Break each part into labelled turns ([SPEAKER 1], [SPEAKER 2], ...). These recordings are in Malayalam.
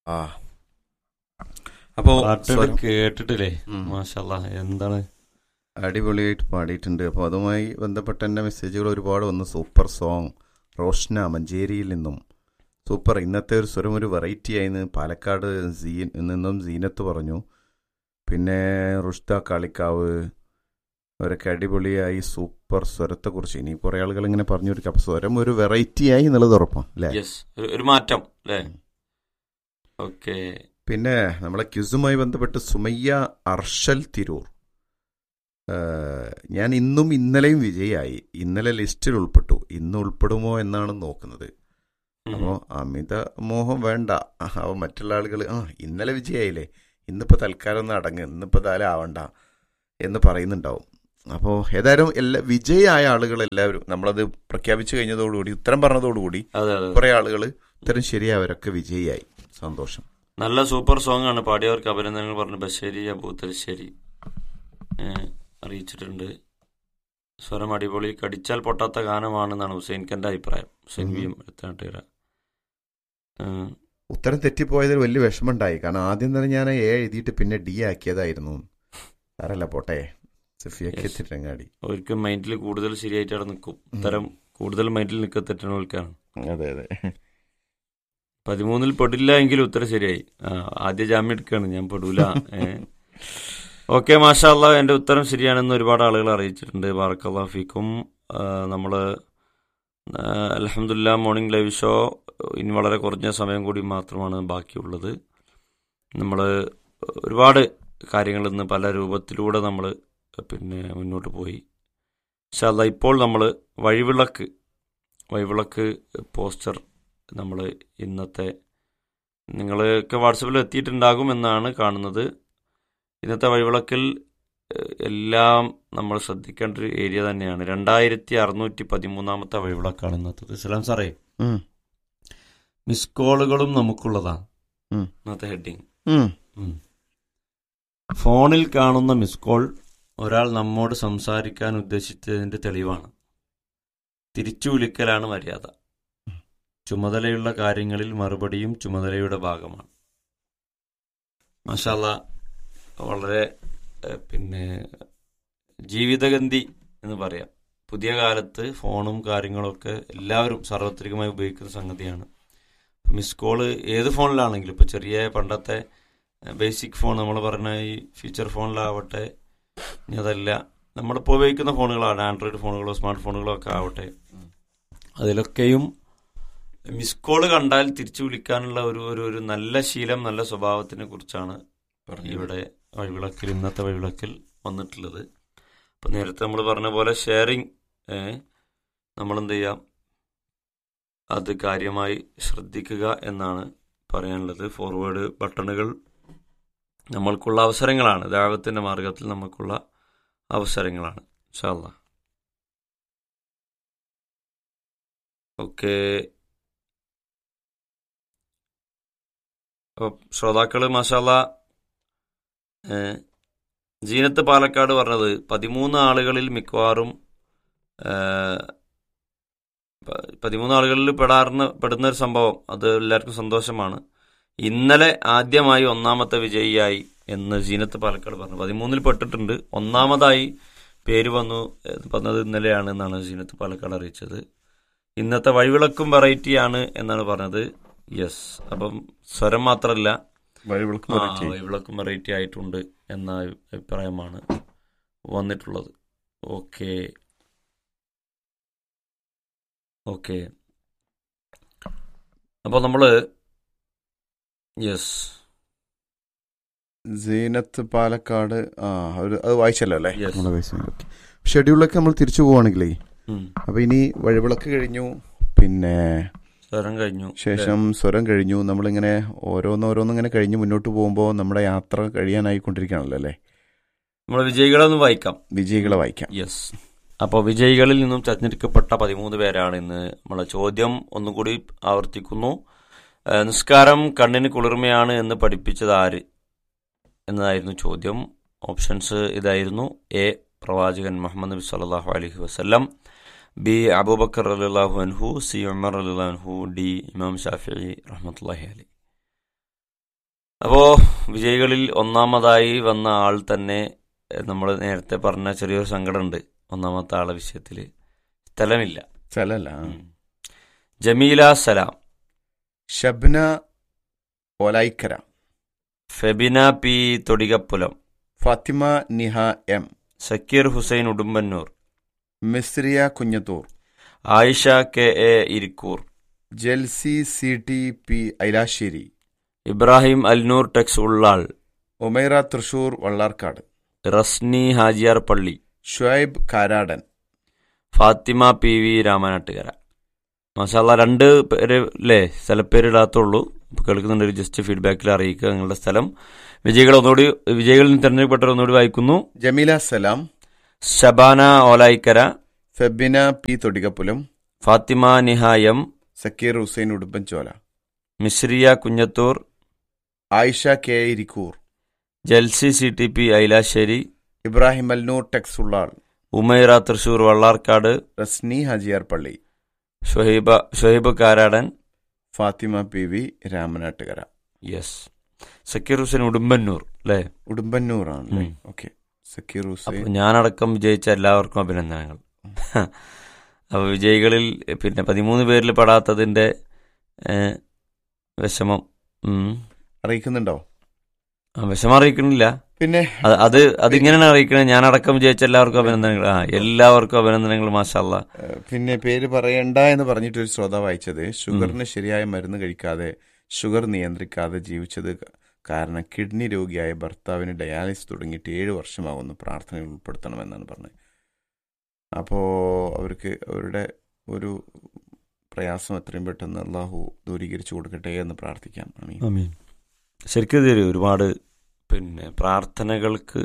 [SPEAKER 1] ആ അപ്പോ
[SPEAKER 2] പാട്ട്
[SPEAKER 1] സ്വരം
[SPEAKER 2] കേട്ടിട്ടില്ലേ
[SPEAKER 1] ഉം.
[SPEAKER 2] മാഷല്ല എന്താണ്
[SPEAKER 1] അടിപൊളിയായിട്ട് പാടിയിട്ടുണ്ട് അപ്പോൾ അതുമായി ബന്ധപ്പെട്ട എൻ്റെ മെസ്സേജുകൾ ഒരുപാട് വന്നു സൂപ്പർ സോങ് റോഷ്ന മഞ്ചേരിയിൽ നിന്നും സൂപ്പർ ഇന്നത്തെ ഒരു സ്വരം ഒരു വെറൈറ്റി ആയിന്ന് പാലക്കാട് സീൻ നിന്നും സീനത്ത് പറഞ്ഞു പിന്നെ റുഷ്ത കാളിക്കാവ് അവരൊക്കെ അടിപൊളിയായി സൂപ്പർ സ്വരത്തെക്കുറിച്ച് ഇനി കുറേ ആളുകൾ ഇങ്ങനെ പറഞ്ഞു കൊടുക്കും അപ്പോൾ സ്വരം ഒരു വെറൈറ്റി ആയി എന്നുള്ളത് ഉറപ്പാണ് അല്ലേ
[SPEAKER 2] യെസ് ഒരു മാറ്റം അല്ലേ ഓക്കെ
[SPEAKER 1] പിന്നെ നമ്മളെ ക്യുസുമായി ബന്ധപ്പെട്ട് സുമയ്യ അർഷൽ തിരൂർ ഏഹ്, ഞാൻ ഇന്നും ഇന്നലെയും വിജയായി ഇന്നലെ ലിസ്റ്റിൽ ഉൾപ്പെട്ടു ഇന്ന് ഉൾപ്പെടുമോ എന്നാണ് നോക്കുന്നത് അപ്പോൾ അമിത മോഹം വേണ്ട അപ്പോൾ മറ്റുള്ള ആളുകൾ ആ ഇന്നലെ വിജയായില്ലേ ഇന്നിപ്പോൾ തൽക്കാലം ഒന്ന് അടങ്ങ് ഇന്നിപ്പോൾ താലം ആവണ്ട എന്ന് പറയുന്നുണ്ടാവും അപ്പോൾ ഏതായാലും എല്ലാ വിജയായ ആളുകൾ എല്ലാവരും നമ്മളത് പ്രഖ്യാപിച്ചു കഴിഞ്ഞതോടുകൂടി ഉത്തരം പറഞ്ഞതോടുകൂടി
[SPEAKER 2] അതെ അതെ
[SPEAKER 1] കുറേ ആളുകൾ ഉത്തരം ശരിയായവരൊക്കെ വിജയിയായി സന്തോഷം
[SPEAKER 2] നല്ല സൂപ്പർ സോങ് ആണ് പാടിയവർക്ക് അഭിനന്ദനങ്ങൾ പറഞ്ഞു ബഷേരി അബൂത്തലശ്ശേരി ഏഹ്, അറിയിച്ചിട്ടുണ്ട് സ്വരം അടിപൊളി കടിച്ചാൽ പൊട്ടാത്ത ഗാനമാണെന്നാണ് ഹുസൈൻ ഖന്റെ അഭിപ്രായം ഹുസൈൻ
[SPEAKER 1] ഉം.
[SPEAKER 2] വി എം എടുത്താട്ടുകര
[SPEAKER 1] ഉത്തരം തെറ്റിപ്പോയതിൽ വലിയ വിഷമമുണ്ടായി കാരണം ആദ്യം തന്നെ ഞാൻ എ എഴുതിയിട്ട് പിന്നെ ഡി ആക്കിയതായിരുന്നു സാരല്ല പോട്ടെ സഫിയൊക്കെ
[SPEAKER 2] Yes.
[SPEAKER 1] എത്തിട്ടങ്ങാടി
[SPEAKER 2] അവർക്ക് മൈൻഡിൽ കൂടുതൽ ശരിയായിട്ട് അവിടെ നിൽക്കും ഉത്തരം കൂടുതൽ മൈൻഡിൽ നിൽക്കത്തെറ്റണവർക്കാണ്
[SPEAKER 1] അതെ അതെ
[SPEAKER 2] പതിമൂന്നിൽ പെടില്ല എങ്കിലും ഉത്തരം ശരിയായി ആ, ആദ്യ ജാമ്യം എടുക്കുകയാണ് ഞാൻ പെടൂല ഓക്കെ മാഷാ അല്ലാ എൻ്റെ ഉത്തരം ശരിയാണെന്ന് ഒരുപാട് ആളുകൾ അറിയിച്ചിട്ടുണ്ട് ബാറക്കല്ലാ ഫീക്കും നമ്മൾ അലഹമുല്ല മോർണിംഗ് ലൈവ് ഷോ ഇനി വളരെ കുറഞ്ഞ സമയം കൂടി മാത്രമാണ് ബാക്കിയുള്ളത് നമ്മൾ ഒരുപാട് കാര്യങ്ങൾ ഇന്ന് പല രൂപത്തിലൂടെ നമ്മൾ പിന്നെ മുന്നോട്ട് പോയി ഇൻഷാല്ല ഇപ്പോൾ നമ്മൾ വഴിവിളക്ക് വഴിവിളക്ക് പോസ്റ്റർ നമ്മൾ ഇന്നത്തെ നിങ്ങളൊക്കെ വാട്സപ്പിൽ എത്തിയിട്ടുണ്ടാകും എന്നാണ് കാണുന്നത് ഇന്നത്തെ വഴിവിളക്കിൽ ഏഹ്, എല്ലാം നമ്മൾ ശ്രദ്ധിക്കേണ്ട ഒരു ഏരിയ തന്നെയാണ് രണ്ടായിരത്തി അറുന്നൂറ്റി പതിമൂന്നാമത്തെ വഴിവിളക്കാണ് ഇന്നത്തെ ഇസ്ലാം സാറേ
[SPEAKER 1] ഉം.
[SPEAKER 2] മിസ് കോളുകളും നമുക്കുള്ളതാണ്
[SPEAKER 1] ഉം.
[SPEAKER 2] ഇന്നത്തെ ഹെഡിങ്
[SPEAKER 1] ഉം.
[SPEAKER 2] ഫോണിൽ കാണുന്ന മിസ് കോൾ ഒരാൾ നമ്മോട് സംസാരിക്കാൻ ഉദ്ദേശിച്ചതിന്റെ തെളിവാണ് തിരിച്ചു വിളിക്കലാണ് മര്യാദ ചുമതലയുള്ള കാര്യങ്ങളിൽ മറുപടിയും ചുമതലയുടെ ഭാഗമാണ് മാഷാല്ല വളരെ ഏഹ്, പിന്നെ ജീവിതഗന്ധി എന്ന് പറയാം പുതിയ കാലത്ത് ഫോണും കാര്യങ്ങളൊക്കെ എല്ലാവരും സാർവത്രികമായി ഉപയോഗിക്കുന്ന സംഗതിയാണ് മിസ് കോള് ഏത് ഫോണിലാണെങ്കിലും ഇപ്പോൾ ചെറിയ പണ്ടത്തെ ബേസിക് ഫോൺ നമ്മൾ പറഞ്ഞ ഈ ഫീച്ചർ ഫോണിലാവട്ടെ ഇനി അതല്ല നമ്മളിപ്പോൾ ഉപയോഗിക്കുന്ന ഫോണുകളാണ് ആൻഡ്രോയിഡ് ഫോണുകളോ സ്മാർട്ട് ഫോണുകളോ ഒക്കെ ആവട്ടെ അതിലൊക്കെയും മിസ് കോള് കണ്ടാൽ തിരിച്ചു വിളിക്കാനുള്ള ഒരു ഒരു ഒരു നല്ല ശീലം നല്ല സ്വഭാവത്തിനെ കുറിച്ചാണ് ഇവിടെ വഴിവിളക്കിൽ ഇന്നത്തെ വഴിവിളക്കിൽ വന്നിട്ടുള്ളത് അപ്പം നേരത്തെ നമ്മൾ പറഞ്ഞ പോലെ ഷെയറിങ് നമ്മൾ എന്ത് ചെയ്യാം അത് കാര്യമായി ശ്രദ്ധിക്കുക എന്നാണ് പറയാനുള്ളത് ഫോർവേഡ് ബട്ടണുകൾ നമ്മൾക്കുള്ള അവസരങ്ങളാണ് ദൈവത്തിൻ്റെ മാർഗത്തിൽ നമുക്കുള്ള അവസരങ്ങളാണ് ഇൻഷാല്ല ഓക്കെ അപ്പോൾ ശ്രോതാക്കൾ മാഷാല്ല ജീനത്ത് പാലക്കാട് പറഞ്ഞത് പതിമൂന്ന് ആളുകളിൽ മിക്കവാറും ഏഹ്, പ- പതിമൂന്ന് ആളുകളിൽ പെടാറുന്ന പെടുന്ന ഒരു സംഭവം അത് എല്ലാവർക്കും സന്തോഷമാണ് ഇന്നലെ ആദ്യമായി ഒന്നാമത്തെ വിജയിയായി എന്ന് ജീനത്ത് പാലക്കാട് പറഞ്ഞു പതിമൂന്നിൽ പെട്ടിട്ടുണ്ട് ഒന്നാമതായി പേര് വന്നു ഏഹ്, പറഞ്ഞത് ഇന്നലെയാണ് എന്നാണ് ജീനത്ത് പാലക്കാട് അറിയിച്ചത് ഇന്നത്തെ വഴിവിളക്കും വെറൈറ്റിയാണ് എന്നാണ് പറഞ്ഞത് യെസ് അപ്പം സ്വരം മാത്രമല്ല
[SPEAKER 1] വഴിവിളക്ക്
[SPEAKER 2] ആ,
[SPEAKER 1] variety.
[SPEAKER 2] വഴിവിളക്കും വെറൈറ്റി ആയിട്ടുണ്ട് എന്ന അഭി- അഭിപ്രായമാണ് വന്നിട്ടുള്ളത് ഓക്കെ ഓക്കെ അപ്പോൾ നമ്മൾ യെസ്
[SPEAKER 1] സീനത്ത് പാലക്കാട് ആ ഒരു അത് വായിച്ചല്ലോ അല്ലേ
[SPEAKER 2] Yes.
[SPEAKER 1] നമ്മളെ വയസ്സ് ഓക്കെ ഷെഡ്യൂളിലൊക്കെ നമ്മൾ തിരിച്ചു പോവുകയാണെങ്കിലേ അപ്പൊ ഇനി വഴിവിളക്ക് കഴിഞ്ഞു പിന്നെ
[SPEAKER 2] സ്വരം കഴിഞ്ഞു
[SPEAKER 1] ശേഷം സ്വരം കഴിഞ്ഞു നമ്മളിങ്ങനെ ഓരോന്നോരോന്നും ഇങ്ങനെ കഴിഞ്ഞ് മുന്നോട്ട് പോകുമ്പോൾ നമ്മുടെ യാത്ര കഴിയാനായിക്കൊണ്ടിരിക്കുകയാണല്ലോ അല്ലേ
[SPEAKER 2] നമ്മൾ വിജയികളൊന്ന് വായിക്കാം
[SPEAKER 1] വിജയികളെ വായിക്കാം
[SPEAKER 2] യെസ് അപ്പോൾ വിജയികളിൽ നിന്നും തെരഞ്ഞെടുക്കപ്പെട്ട പതിമൂന്ന് പേരാണ് ഇന്ന് നമ്മളെ ചോദ്യം ഒന്നുകൂടി ആവർത്തിക്കുന്നു ഏഹ് നിസ്കാരം കണ്ണിന് കുളിർമയാണ് എന്ന് പഠിപ്പിച്ചത് ആര് എന്നതായിരുന്നു ചോദ്യം ഓപ്ഷൻസ് ഇതായിരുന്നു എ പ്രവാചകൻ മുഹമ്മദ് നബി സല്ലല്ലാഹു അലൈഹി വസല്ലം ബി അബൂബക്കർ റളിയല്ലാഹു അൻഹു സി ഉമർ റളിയല്ലാഹു അൻഹു ഡി ഇമാം ഷാഫിഈ റഹ്മത്തുള്ളാഹി അലൈഹി അപ്പോ വിജയികളിൽ ഒന്നാമതായി വന്ന ആൾ തന്നെ നമ്മൾ നേരത്തെ പറഞ്ഞ ചെറിയൊരു സങ്കടമുണ്ട് ഒന്നാമത്തെ ആളെ വിഷയത്തിൽ സ്ഥലമില്ല
[SPEAKER 1] സ്ഥലല്ല
[SPEAKER 2] ഉം. Jameela Salam
[SPEAKER 1] Shabna Olayikkara
[SPEAKER 2] Febina P Thodikappulam
[SPEAKER 1] Fathima Niha M
[SPEAKER 2] Sakkeer Hussain Udumbannoor
[SPEAKER 1] Misriya Kunjathoor
[SPEAKER 2] Ayisha K A Irikkur
[SPEAKER 1] Jelsy C T P Ailassery
[SPEAKER 2] Ibrahim Alnoor Tex Ullal
[SPEAKER 1] Omaira Thrissur Vallarkkad
[SPEAKER 2] Rasni Hajiyar Palli
[SPEAKER 1] Shuaib Karadan
[SPEAKER 2] Fathima P V Ramanattukara മാഷാല്ല രണ്ട് പേര് അല്ലേ സ്ഥലപ്പേരിടാത്തുള്ളൂ ഇപ്പോൾ കേൾക്കുന്നുണ്ട് ഒരു ജസ്റ്റ് ഫീഡ്ബാക്കിൽ അറിയിക്കുക നിങ്ങളുടെ സ്ഥലം വിജയികൾ ഒന്നുകൂടി വിജയികളിൽ നിന്ന് തിരഞ്ഞെടുക്കപ്പെട്ടവർ ഒന്നുകൂടി വായിക്കുന്നു
[SPEAKER 1] ജമീല സലാം
[SPEAKER 2] ഷബാന ഓലായിക്കര
[SPEAKER 1] ഫെബിന പി തൊടികപ്പുലം
[SPEAKER 2] ഫാത്തിമ നിഹായം
[SPEAKER 1] Sakkeer Hussain Udumbanchola
[SPEAKER 2] Misriya Kunjathoor
[SPEAKER 1] Ayisha K Irikkur
[SPEAKER 2] Jelsy C T P Ailassery
[SPEAKER 1] Ibrahim Alnoor Tex Ullal
[SPEAKER 2] Umaira Thrissur Vallarkkad
[SPEAKER 1] Rasni Hajiyar Palli
[SPEAKER 2] ഷൊഹീബ Shoheeb Karadan
[SPEAKER 1] Fathima P V Ramanattukara
[SPEAKER 2] yes Sakkeer Hussain Udumbannoor അല്ലേ
[SPEAKER 1] ഉടുമ്പന്നൂറാണ്
[SPEAKER 2] ഉം.
[SPEAKER 1] ഓക്കെ സക്കീർ ഹുസൈൻ
[SPEAKER 2] അപ്പൊ ഞാനടക്കം വിജയിച്ച എല്ലാവർക്കും അഭിനന്ദനങ്ങൾ അപ്പൊ വിജയികളിൽ പിന്നെ പതിമൂന്ന് പേരിൽ പെടാത്തതിന്റെ ഏ, വിഷമം ഉം.
[SPEAKER 1] അറിയിക്കുന്നുണ്ടോ
[SPEAKER 2] ആ, വിഷമം അറിയിക്കണില്ല
[SPEAKER 1] പിന്നെ
[SPEAKER 2] അത് അത് അതിങ്ങനെയാണ് അറിയിക്കണത് ഞാനടക്കം വിജയിച്ച എല്ലാവർക്കും അഭിനന്ദനങ്ങൾ ആ എല്ലാവർക്കും അഭിനന്ദനങ്ങൾ മാഷല്ല
[SPEAKER 1] ഏഹ്, പിന്നെ പേര് പറയണ്ട എന്ന് പറഞ്ഞിട്ട് ഒരു ശ്രോതാവ് അയച്ചത് ഷുഗറിന് ശരിയായ മരുന്ന് കഴിക്കാതെ ഷുഗർ നിയന്ത്രിക്കാതെ ജീവിച്ചത് കാരണം കിഡ്നി രോഗിയായ ഭർത്താവിന് ഡയാലിസിസ് തുടങ്ങിയിട്ട് ഏഴ് വർഷമാകുന്നു പ്രാർത്ഥനയിൽ ഉൾപ്പെടുത്തണമെന്നാണ് പറഞ്ഞത് അപ്പോൾ അവർക്ക് അവരുടെ ഒരു പ്രയാസം എത്രയും പെട്ടെന്ന് അള്ളാഹു ദൂരീകരിച്ചു കൊടുക്കട്ടെ എന്ന് പ്രാർത്ഥിക്കാം ആമീൻ.
[SPEAKER 2] ശരിക്കും ഇത് ഒരു ഒരുപാട് പിന്നെ പ്രാർത്ഥനകൾക്ക്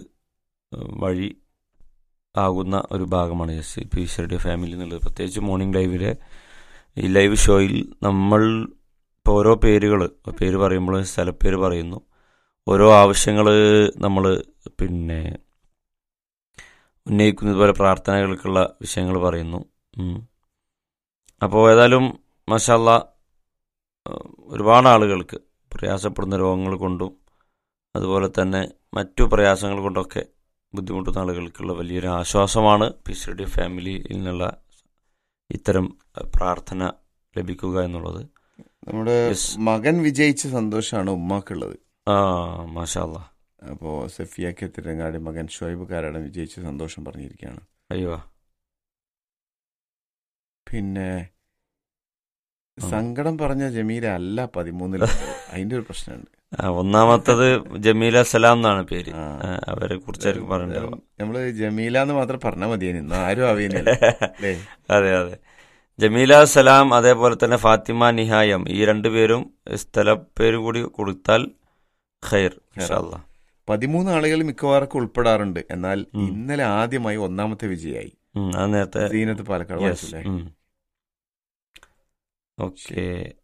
[SPEAKER 2] വഴി ആകുന്ന ഒരു ഭാഗമാണ് എസ് പി ഈശ്വരുടെ ഫാമിലി എന്നുള്ളത് പ്രത്യേകിച്ച് മോർണിംഗ് ലൈവിലെ ഈ ലൈവ് ഷോയിൽ നമ്മൾ ഇപ്പോൾ ഓരോ പേരുകൾ പേര് പറയുമ്പോൾ സ്ഥലപ്പേര് പറയുന്നു ഓരോ ആവശ്യങ്ങൾ നമ്മൾ പിന്നെ ഉന്നയിക്കുന്നത് പോലെ പ്രാർത്ഥനകൾക്കുള്ള വിഷയങ്ങൾ പറയുന്നു അപ്പോൾ ഏതായാലും മഷാല്ല ഒരുപാട് ആളുകൾക്ക് പ്രയാസപ്പെടുന്ന രോഗങ്ങൾ കൊണ്ടും അതുപോലെ തന്നെ മറ്റു പ്രയാസങ്ങൾ കൊണ്ടൊക്കെ ബുദ്ധിമുട്ടുന്ന ആളുകൾക്കുള്ള വലിയൊരു ആശ്വാസമാണ് പീസ് റേഡിയോ ഫാമിലിയിൽ നിന്നുള്ള ഇത്തരം അഹ്, പ്രാർത്ഥന ലഭിക്കുക എന്നുള്ളത്
[SPEAKER 1] നമ്മുടെ
[SPEAKER 2] Yes.
[SPEAKER 1] മകൻ വിജയിച്ച സന്തോഷമാണ് ഉമ്മാക്കുള്ളത്
[SPEAKER 2] ആ മാഷാല്ല
[SPEAKER 1] അപ്പോൾ സഫിയാക്ക് തിരങ്ങാടി മകൻ ഷുഹൈബ് കാരാടൻ വിജയിച്ച സന്തോഷം പറഞ്ഞിരിക്കുകയാണ്
[SPEAKER 2] അയ്യോ
[SPEAKER 1] പിന്നെ
[SPEAKER 2] ആ.
[SPEAKER 1] സങ്കടം പറഞ്ഞ ജമീല അല്ല പതിമൂന്നിൽ അതിന്റെ ഒരു പ്രശ്നമുണ്ട്
[SPEAKER 2] ആ, ഒന്നാമത്തത് ജമീല സലാം എന്നാണ് പേര്
[SPEAKER 1] ആ.
[SPEAKER 2] ആ, അവരെ കുറിച്ചായിരിക്കും പറഞ്ഞിട്ടുണ്ടാവുക
[SPEAKER 1] നമ്മള് ജമീല എന്ന് മാത്രം പറഞ്ഞാൽ മതിയേനി ഇന്ന് ആരും അറിയുന്നില്ല അല്ലേ
[SPEAKER 2] അതെ അതെ ജമീല സലാം അതേപോലെ തന്നെ ഫാത്തിമ നിഹായം ഈ രണ്ടുപേരും സ്ഥലപ്പേര് കൂടി കൊടുത്താൽ ഖൈർ ഇൻഷാല്ലാ
[SPEAKER 1] പതിമൂന്ന് ആളുകൾ മിക്കവാറൊക്കെ ഉൾപ്പെടാറുണ്ട് എന്നാൽ
[SPEAKER 2] ഉം.
[SPEAKER 1] ഇന്നലെ ആദ്യമായി ഒന്നാമത്തെ വിജയായി
[SPEAKER 2] ഉം, അത് നേരത്തെ
[SPEAKER 1] സീനത്ത് പാലക്കാട്
[SPEAKER 2] യെസ്
[SPEAKER 1] വായിച്ചില്ലേ?
[SPEAKER 2] ഓക്കെ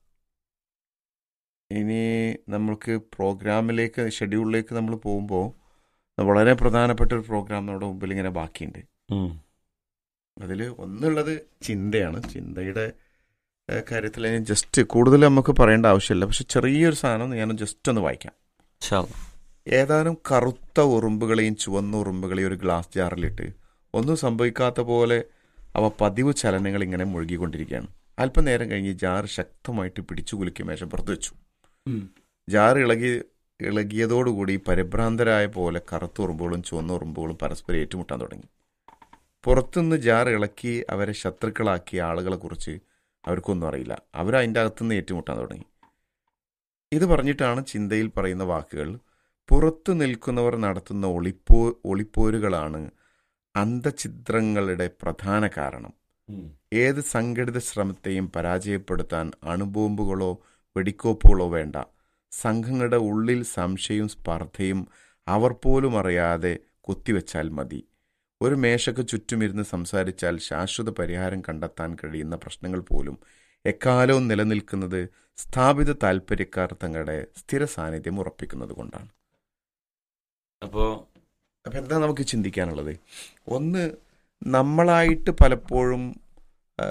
[SPEAKER 1] ഇനി നമ്മൾക്ക് പ്രോഗ്രാമിലേക്ക് ഷെഡ്യൂളിലേക്ക് നമ്മൾ പോകുമ്പോൾ വളരെ പ്രധാനപ്പെട്ട ഒരു പ്രോഗ്രാം നമ്മുടെ മുമ്പിൽ ഇങ്ങനെ ബാക്കിയുണ്ട് അതിൽ ഒന്നുള്ളത് ചിന്തയാണ് ചിന്തയുടെ ഏഹ്, കാര്യത്തിൽ ഞാൻ ജസ്റ്റ് കൂടുതൽ നമുക്ക് പറയേണ്ട ആവശ്യമില്ല പക്ഷെ ചെറിയൊരു സാധനം ഞാൻ ജസ്റ്റ് ഒന്ന് വായിക്കാം ഏതാനും കറുത്ത ഉറുമ്പുകളെയും ചുവന്ന ഉറുമ്പുകളെയും ഒരു ഗ്ലാസ് ജാറിലിട്ട് ഒന്നും സംഭവിക്കാത്ത പോലെ അവ പതിവ് ചലനങ്ങൾ ഇങ്ങനെ മുഴുകിക്കൊണ്ടിരിക്കുകയാണ് അല്പനേരം കഴിഞ്ഞ് ജാർ ശക്തമായിട്ട് പിടിച്ചു കുലുക്കി മേശപ്പുറത്ത് വെച്ചു ജാർ ഇളകി ഇളകിയതോടുകൂടി പരിഭ്രാന്തരായ പോലെ കറുത്ത ഉറുമ്പുകളും ചുവന്ന ഉറുമ്പുകളും പരസ്പരം ഏറ്റുമുട്ടാൻ തുടങ്ങി പുറത്തുനിന്ന് ജാർ ഇളക്കി അവരെ ശത്രുക്കളാക്കിയ ആളുകളെ കുറിച്ച് അവർക്കൊന്നും അറിയില്ല അവർ അതിൻ്റെ അകത്തുനിന്ന് ഏറ്റുമുട്ടാൻ തുടങ്ങി ഇത് പറഞ്ഞിട്ടാണ് ചിന്തയിൽ പറയുന്ന വാക്കുകൾ പുറത്തു നിൽക്കുന്നവർ നടത്തുന്ന ഒളിപ്പോ ഒളിപ്പോരുകളാണ് അന്തഛിദ്രങ്ങളുടെ പ്രധാന കാരണം ഏത് സംഘടിത ശ്രമത്തെയും പരാജയപ്പെടുത്താൻ അണുബോംബുകളോ വെടിക്കോപ്പുകളോ വേണ്ട സംഘങ്ങളുടെ ഉള്ളിൽ സംശയവും സ്പർദ്ധയും അവർ പോലും അറിയാതെ കുത്തിവെച്ചാൽ മതി ഒരു മേശക്ക് ചുറ്റുമിരുന്ന് സംസാരിച്ചാൽ ശാശ്വത പരിഹാരം കണ്ടെത്താൻ കഴിയുന്ന പ്രശ്നങ്ങൾ പോലും എക്കാലവും നിലനിൽക്കുന്നത് സ്ഥാപിത താൽപ്പര്യക്കാർ തങ്ങളുടെ സ്ഥിര സാന്നിധ്യം ഉറപ്പിക്കുന്നത് കൊണ്ടാണ്
[SPEAKER 2] അപ്പോ
[SPEAKER 1] അപ്പം എന്താ നമുക്ക് ചിന്തിക്കാനുള്ളത് ഒന്ന് നമ്മളായിട്ട് പലപ്പോഴും ആ,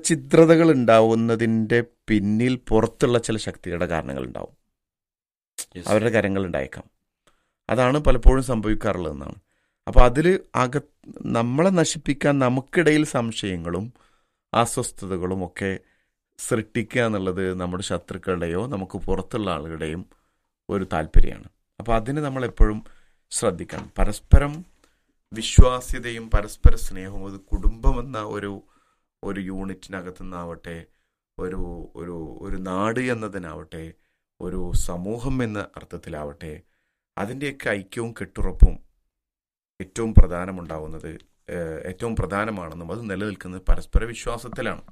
[SPEAKER 1] അന്തഛിദ്രതകൾ ഉണ്ടാവുന്നതിൻ്റെ പിന്നിൽ പുറത്തുള്ള ചില ശക്തികളുടെ കാരണങ്ങൾ ഉണ്ടാവും
[SPEAKER 2] Yes.
[SPEAKER 1] അവരുടെ കരങ്ങൾ ഉണ്ടായേക്കാം അതാണ് പലപ്പോഴും സംഭവിക്കാറുള്ളതെന്നാണ് അപ്പോൾ അതിൽ അക നമ്മളെ നശിപ്പിക്കാൻ നമുക്കിടയിൽ സംശയങ്ങളും അസ്വസ്ഥതകളും ഒക്കെ സൃഷ്ടിക്കുക എന്നുള്ളത് നമ്മുടെ ശത്രുക്കളുടെയോ നമുക്ക് പുറത്തുള്ള ആളുകളുടെയും ഒരു താല്പര്യമാണ് അപ്പോൾ അതിന് നമ്മൾ എപ്പോഴും ശ്രദ്ധിക്കണം പരസ്പരം വിശ്വാസ്യതയും പരസ്പര സ്നേഹവും ഒരു കുടുംബം എന്ന ഒരു ഒരു യൂണിറ്റിനകത്തു നിന്നാവട്ടെ ഒരു ഒരു ഒരു നാട് എന്നതിനാവട്ടെ ഒരു സമൂഹം എന്ന അർത്ഥത്തിലാവട്ടെ അതിൻ്റെയൊക്കെ ഐക്യവും കെട്ടുറപ്പും ഏറ്റവും പ്രധാനമുണ്ടാവുന്നത് ഏഹ്, ഏറ്റവും പ്രധാനമാണെന്നും അത് നിലനിൽക്കുന്നത് പരസ്പര വിശ്വാസത്തിലാണ്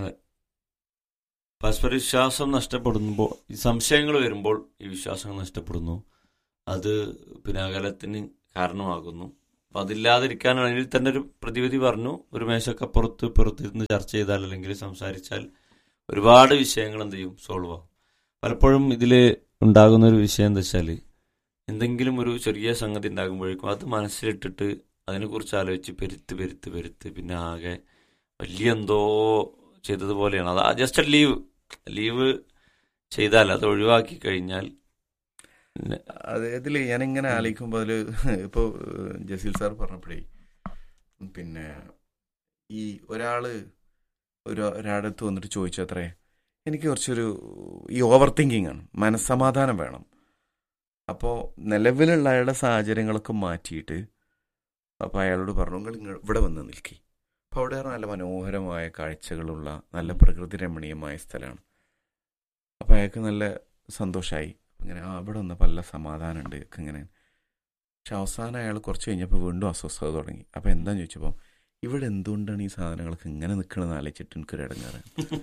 [SPEAKER 2] പരസ്പര വിശ്വാസം നഷ്ടപ്പെടുമ്പോൾ ഈ സംശയങ്ങൾ വരുമ്പോൾ ഈ വിശ്വാസങ്ങൾ നഷ്ടപ്പെടുന്നു അത് പിന്നെ അകലത്തിന് കാരണമാകുന്നു അപ്പൊ അതില്ലാതിരിക്കാനാണ് അതിൽ തന്നെ ഒരു പ്രതിവിധി പറഞ്ഞു ഒരു മേശക്കപ്പുറത്ത് പുറത്തിരുന്ന് ചർച്ച ചെയ്താൽ അല്ലെങ്കിൽ സംസാരിച്ചാൽ ഒരുപാട് വിഷയങ്ങൾ എന്ത് ചെയ്യും സോൾവ് ആവും പലപ്പോഴും ഇതിൽ ഉണ്ടാകുന്ന ഒരു വിഷയം എന്താ വെച്ചാൽ എന്തെങ്കിലും ഒരു ചെറിയ സംഗതി ഉണ്ടാകുമ്പോഴേക്കും അത് മനസ്സിലിട്ടിട്ട് അതിനെക്കുറിച്ച് ആലോചിച്ച് പെരുത്ത് പെരുത്ത് പെരുത്ത് പിന്നെ ആകെ വലിയ എന്തോ ചെയ്തതുപോലെയാണ് അത് ജസ്റ്റ് ലീവ് ലീവ് ചെയ്താൽ അത് ഒഴിവാക്കി കഴിഞ്ഞാൽ പിന്നെ
[SPEAKER 1] അത് ഇതിൽ ഞാനിങ്ങനെ ആലോചിക്കുമ്പോൾ അതിൽ ഇപ്പോൾ ജസീൽ സാർ പറഞ്ഞപ്പോഴേ പിന്നെ ഈ ഒരാള് ഒരു ഒരാടത്ത് വന്നിട്ട് ചോദിച്ചത്രേ എനിക്ക് കുറച്ചൊരു ഈ ഓവർ തിങ്കിങ് ആണ് മനസ്സമാധാനം വേണം അപ്പോൾ നിലവിലുള്ള അയാളുടെ സാഹചര്യങ്ങളൊക്കെ മാറ്റിയിട്ട് അപ്പോൾ അയാളോട് പറഞ്ഞു നിങ്ങൾ ഇങ്ങ- ഇവിടെ വന്ന് നിൽക്കി അപ്പോൾ അവിടെ നല്ല മനോഹരമായ കാഴ്ചകളുള്ള നല്ല പ്രകൃതി രമണീയമായ സ്ഥലമാണ് അപ്പോൾ അയാൾക്ക് നല്ല സന്തോഷമായി ഇങ്ങനെ ആ അവിടെ വന്നപ്പോൾ നല്ല സമാധാനമുണ്ട് ഒക്കെ ഇങ്ങനെ പക്ഷെ അവസാനം അയാൾ കുറച്ച് കഴിഞ്ഞപ്പോൾ വീണ്ടും അസ്വസ്ഥത തുടങ്ങി അപ്പോൾ എന്താന്ന് ചോദിച്ചപ്പോൾ ഇവിടെ എന്തുകൊണ്ടാണ് ഈ സാധനങ്ങളൊക്കെ ഇങ്ങനെ നിൽക്കണമെന്ന് ആലോചിച്ചിട്ട് എനിക്കൊരു ഇടങ്ങാറ്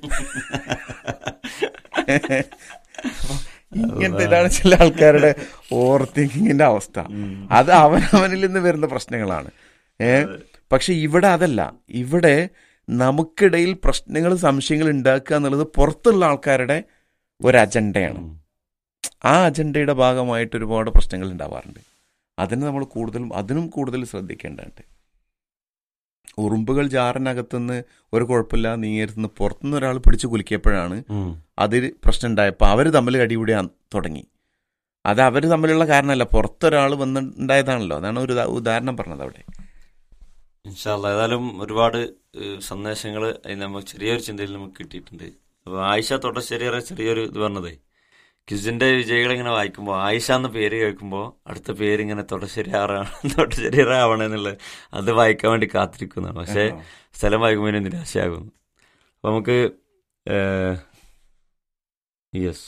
[SPEAKER 1] ഇങ്ങനത്തെ ഇതാണ് ചില ആൾക്കാരുടെ ഓവർ തിങ്കിങ്ങിന്റെ അവസ്ഥ
[SPEAKER 2] ഉം.
[SPEAKER 1] അത് അവനവനിൽ നിന്ന് വരുന്ന പ്രശ്നങ്ങളാണ് ഏ പക്ഷെ ഇവിടെ അതല്ല ഇവിടെ നമുക്കിടയിൽ പ്രശ്നങ്ങൾ സംശയങ്ങൾ ഉണ്ടാക്കുക എന്നുള്ളത് പുറത്തുള്ള ആൾക്കാരുടെ ഒരു അജണ്ടയാണ്
[SPEAKER 2] ഉം.
[SPEAKER 1] ആ അജണ്ടയുടെ ഭാഗമായിട്ട് ഒരുപാട് പ്രശ്നങ്ങൾ ഉണ്ടാവാറുണ്ട് അതിന് നമ്മൾ കൂടുതലും അതിനും കൂടുതൽ ശ്രദ്ധിക്കേണ്ടതുണ്ട് ഉറുമ്പുകൾ ജാറിനകത്തുനിന്ന് ഒരു കുഴപ്പമില്ല നീങ്ങരുത്തുനിന്ന് പുറത്തുനിന്ന് ഒരാൾ പിടിച്ച് കുലുക്കിയപ്പോഴാണ്
[SPEAKER 2] ഉം.
[SPEAKER 1] അതിൽ പ്രശ്നം ഉണ്ടായപ്പോൾ അവർ തമ്മിൽ കടികൂടി തുടങ്ങി അത് അവർ തമ്മിലുള്ള കാരണമല്ല പുറത്തൊരാൾ വന്നിട്ടുണ്ടായതാണല്ലോ അതാണ് ഒരു ഉദാ- ഉദാഹരണം പറഞ്ഞത് അവിടെ
[SPEAKER 2] ഇൻഷാല്ല ഏതായാലും ഒരുപാട് സന്ദേശങ്ങൾ നമുക്ക് ചെറിയൊരു ചിന്തയിൽ നമുക്ക് കിട്ടിയിട്ടുണ്ട് അപ്പൊ ആയിഷ തൊട്ടശ്ശേരിയേറെ ചെറിയൊരു ഇത് പറഞ്ഞതേ ക്വിസിന്റെ വിജയികൾ ഇങ്ങനെ വായിക്കുമ്പോൾ ആയിഷ എന്ന പേര് കേൾക്കുമ്പോൾ അടുത്ത പേര് ഇങ്ങനെ തൊട്ടശ്ശേരിയാറാണ് തൊട്ടശ്ശേരിയാറ ആവണമെന്നുള്ളത് അത് വായിക്കാൻ വേണ്ടി കാത്തിരിക്കുന്നതാണ് പക്ഷെ സ്ഥലം വായിക്കുമ്പോൾ ഇനി നിരാശയാകുന്നു അപ്പൊ നമുക്ക് യെസ്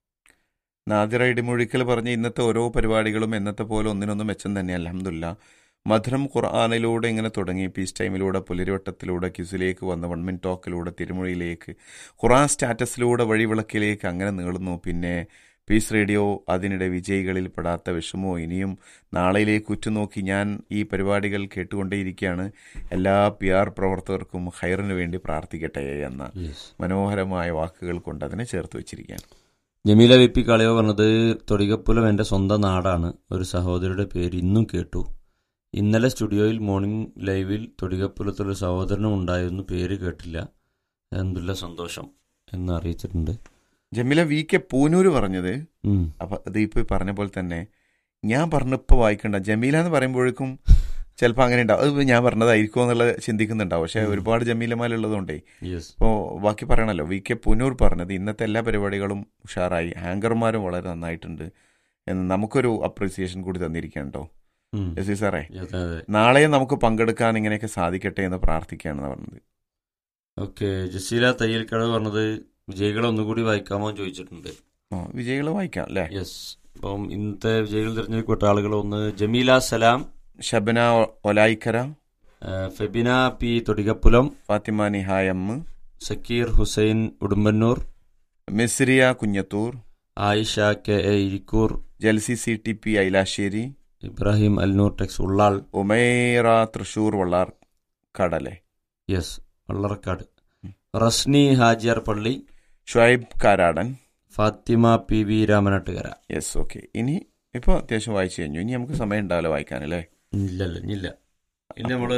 [SPEAKER 1] നാദിറ ഇടിമൊഴിക്കൽ പറഞ്ഞ ഇന്നത്തെ ഓരോ പരിപാടികളും എന്നത്തെ പോലെ ഒന്നിനൊന്നും മെച്ചം തന്നെ അലഹമില്ല മധുരം ഖുർആാനിലൂടെ ഇങ്ങനെ തുടങ്ങി പീസ് ടൈമിലൂടെ പുലരിവട്ടത്തിലൂടെ ക്യുസിലേക്ക് വന്ന് വൺ മിൻ ടോക്കിലൂടെ തിരുമൊഴിയിലേക്ക് ഖുർആൻ സ്റ്റാറ്റസിലൂടെ വഴിവിളക്കിലേക്ക് അങ്ങനെ നീളുന്നു പിന്നെ പീസ് റേഡിയോ അതിനിടെ വിജയികളിൽ പെടാത്ത വിഷമോ ഇനിയും നാളെയിലേക്ക് ഉറ്റുനോക്കി ഞാൻ ഈ പരിപാടികൾ കേട്ടുകൊണ്ടേയിരിക്കുകയാണ് എല്ലാ പി ആർ പ്രവർത്തകർക്കും ഹൈറിന് വേണ്ടി പ്രാർത്ഥിക്കട്ടെ എന്ന
[SPEAKER 2] യെസ്
[SPEAKER 1] മനോഹരമായ വാക്കുകൾ കൊണ്ട് അതിനെ ചേർത്ത് വെച്ചിരിക്കുകയാണ്
[SPEAKER 2] ജമീല വി പി കളിയോ പറഞ്ഞത് തൊടികപ്പുലം എൻ്റെ സ്വന്തം നാടാണ് ഒരു സഹോദരിയുടെ പേര് ഇന്നും കേട്ടു ഇന്നലെ സ്റ്റുഡിയോയിൽ മോർണിംഗ് ലൈവിൽ തൊടികപ്പുലത്തൊരു സഹോദരനും ഉണ്ടായിരുന്നു പേര് കേട്ടില്ല എന്തുള്ള സന്തോഷം എന്ന് അറിയിച്ചിട്ടുണ്ട്
[SPEAKER 1] ജമില വി കെ പൂനൂര് പറഞ്ഞത് ഉം. അപ്പൊ അത് ഇപ്പൊ പറഞ്ഞ പോലെ തന്നെ ഞാൻ പറഞ്ഞപ്പോ വായിക്കണ്ട ജമീല എന്ന് പറയുമ്പോഴേക്കും ചിലപ്പോൾ അങ്ങനെ ഉണ്ടാവും അത് ഞാൻ പറഞ്ഞതായിരിക്കുമോ എന്നുള്ളത് ചിന്തിക്കുന്നുണ്ടാവും പക്ഷെ ഒരുപാട് ജമീലമാരുള്ളതുകൊണ്ടേ
[SPEAKER 2] യെസ്
[SPEAKER 1] ഇപ്പോൾ ബാക്കി പറയണല്ലോ വി കെ പുനൂർ പറഞ്ഞത് ഇന്നത്തെ എല്ലാ പരിപാടികളും ഉഷാറായി ഹാങ്കർമാരും വളരെ നന്നായിട്ടുണ്ട് എന്ന് നമുക്കൊരു അപ്രീസിയേഷൻ കൂടി തന്നിരിക്കണ്ടോ എസ് സി സാറേ
[SPEAKER 2] അതെ അതെ
[SPEAKER 1] നാളെ നമുക്ക് പങ്കെടുക്കാൻ ഇങ്ങനെയൊക്കെ സാധിക്കട്ടെ എന്ന് പ്രാർത്ഥിക്കുകയാണെന്ന് പറഞ്ഞത്
[SPEAKER 2] ഓക്കെ ജസീല തയ്യൽക്കടവ് പറഞ്ഞത് വിജയികളെ ഒന്നുകൂടി വായിക്കാമോ എന്ന് ചോദിച്ചിട്ടുണ്ട്
[SPEAKER 1] ആ വിജയികൾ വായിക്കാം അല്ലേ
[SPEAKER 2] യെസ് അപ്പം ഇന്നത്തെ വിജയികൾ തിരഞ്ഞെടുക്കപ്പെട്ട ആളുകൾ ഒന്ന് ജമീല സലാം
[SPEAKER 1] ഷബന ഒലായിക്കര
[SPEAKER 2] ആ, ഫെബിന പി തൊടികപ്പുലം
[SPEAKER 1] ഫാത്തിമ നിഹായമ്മ
[SPEAKER 2] Sakkeer Hussain Udumbannoor
[SPEAKER 1] Misriya Kunjathoor
[SPEAKER 2] Ayisha K A Irikkur
[SPEAKER 1] Jelsy C T P Ailassery
[SPEAKER 2] Ibrahim Alnoor Tex Ullal
[SPEAKER 1] Umaira Thrissur Vallar കടലെ
[SPEAKER 2] yes Vallarakkad Rasni Hajiyar Palli
[SPEAKER 1] Shuaib Karadan
[SPEAKER 2] Fathima P V Ramanattukara
[SPEAKER 1] yes okay ഇനി ഇപ്പോൾ അത്യാവശ്യം വായിച്ചു കഴിഞ്ഞു ഇനി നമുക്ക് സമയം ഉണ്ടാവില്ല വായിക്കാനല്ലേ
[SPEAKER 2] ഇല്ലല്ല ഇല്ല ഇനി നമ്മള്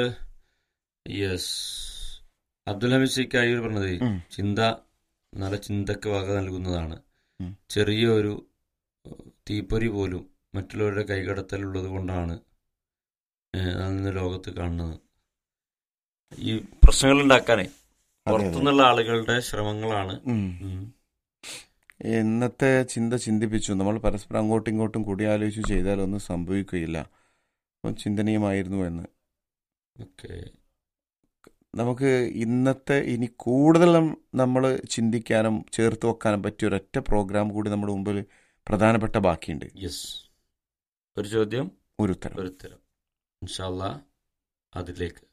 [SPEAKER 2] യെസ് അബ്ദുൽ ഹമീദ് ഷെയ്ഖ് അയ്യൂർ പറഞ്ഞത്
[SPEAKER 1] ഉം.
[SPEAKER 2] ചിന്ത നല്ല ചിന്തക്ക് വക നൽകുന്നതാണ്
[SPEAKER 1] ഉം.
[SPEAKER 2] ചെറിയൊരു തീപ്പൊരി പോലും മറ്റുള്ളവരുടെ കൈകടത്തലുള്ളത് കൊണ്ടാണ് ഏഹ്, നാം ഇന്ന് ലോകത്ത് കാണുന്നത് ഈ പ്രശ്നങ്ങൾ ഉണ്ടാക്കാനേ പുറത്തുനിന്നുള്ള ആളുകളുടെ ശ്രമങ്ങളാണ്
[SPEAKER 1] ഉം.
[SPEAKER 2] ഉം.
[SPEAKER 1] ഇന്നത്തെ ചിന്ത ചിന്തിപ്പിച്ചു നമ്മൾ പരസ്പരം അങ്ങോട്ടും ഇങ്ങോട്ടും കൂടിയാലോചിച്ച് ചെയ്താലൊന്നും സംഭവിക്കുകയില്ല അപ്പം ചിന്തനീയമായിരുന്നു എന്ന്
[SPEAKER 2] ഓക്കെ
[SPEAKER 1] നമുക്ക് ഇന്നത്തെ ഇനി കൂടുതൽ നമ്മൾ ചിന്തിക്കാനും ചേർത്ത് വെക്കാനും പറ്റിയ ഒരൊറ്റ പ്രോഗ്രാം കൂടി നമ്മുടെ മുമ്പിൽ പ്രധാനപ്പെട്ട ബാക്കിയുണ്ട്
[SPEAKER 2] യെസ് ഒരു ചോദ്യം
[SPEAKER 1] ഒരു ഉത്തരം
[SPEAKER 2] ഒരു ഉത്തരം ഇൻഷാല്ല അതിലേക്ക്